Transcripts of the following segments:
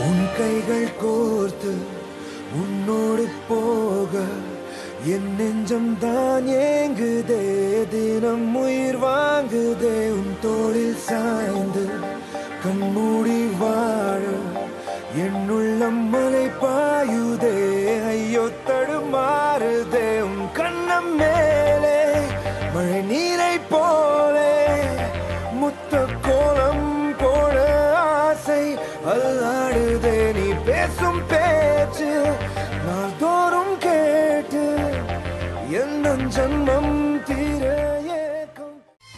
உன் கைகள் கோர்த்து உன்னோடு போக என் நெஞ்சம் தான் ஏங்குதே தினம் உயிர் வாங்குதே உன் தோளில் சாய்ந்து கண்மூடி வாழ என் உள்ளம் மலை பாயுதே ஐயோ தடுமாறுதே உன் கண்ணம் மேலே மழை நீரை போலே முத்த கோலம் போட ஆசை அல்லாடுதே நீ பேசும் பேச்சு நாள்தோறும் கேட்டு எந்த ஜன்மம் தீர ஏக்கம்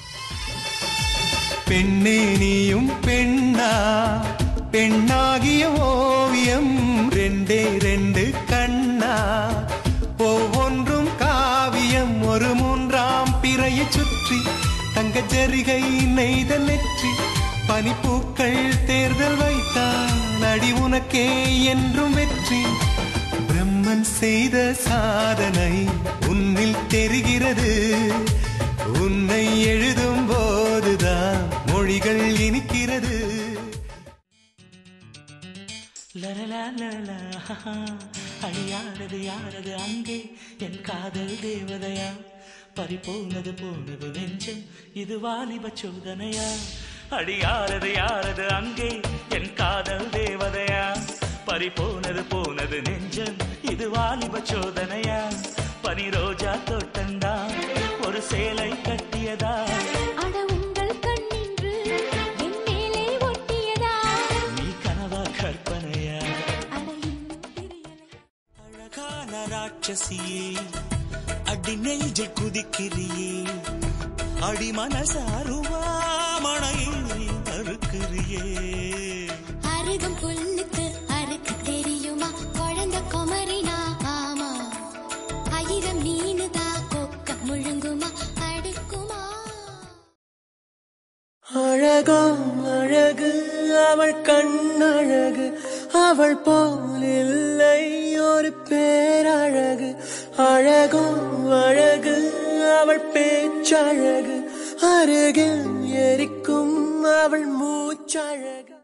பெண்ணே நீயும் பெண்ணா பெண்ணாகிய ஓவியம் ரெண்டே ரெண்டு கண்ணா ஒவ்வொன்றும் காவியம் ஒரு மூன்றாம் பிறையை சுற்றி தங்க ஜரிகை நெய்த நெற்றி பனிப்பூக்கள் தேர்தல் வைத்தான் அடி உனக்கே என்றும் வெற்றி பிரம்மன் செய்த சாதனை உன்னில் தெரிகிறது உன்னை எழுதும் போதுதான் மொழிகள் இனிக்கிறது லலலலலா, அழியாதது யாரது அங்கே என் காதல் தேவதையா பறிபோனது போனது நெஞ்சம் இது வாலிப சோதனையா அடியாரது யாரது அங்கே என் காதல் தேவதையா பறிபோனது போனது நெஞ்சம் இது வாலிப சோதனையா பனி ரோஜா தோட்டந்தான் ஒரு சேலை கட்டியதா அட உங்கள் கண்ணின்று என் மேலே ஒட்டியதா நீ கனவா கற்பனையா அட இன்னும் தெரியலை அழகான ராட்சசியே அடி நெஞ்சில் குதிக்கிறியே அடி மனசாருவாமணையை மறுக்கிறியே அருகம் புல்லுக்கு அறுக்க தெரியுமா குழந்தை குமரினா ஆமா ஆயிரம் மீனுதா கொக்க முழுங்குமா அடுக்குமா அழகோ அழகு அவள் கண்ணழகு அவள் போல் இல்லை ஒரு பேரழகு அழகோ அழகு அவள் பேச்சழகு அருகில் எரிக்கும் அவள் மூச்சழகு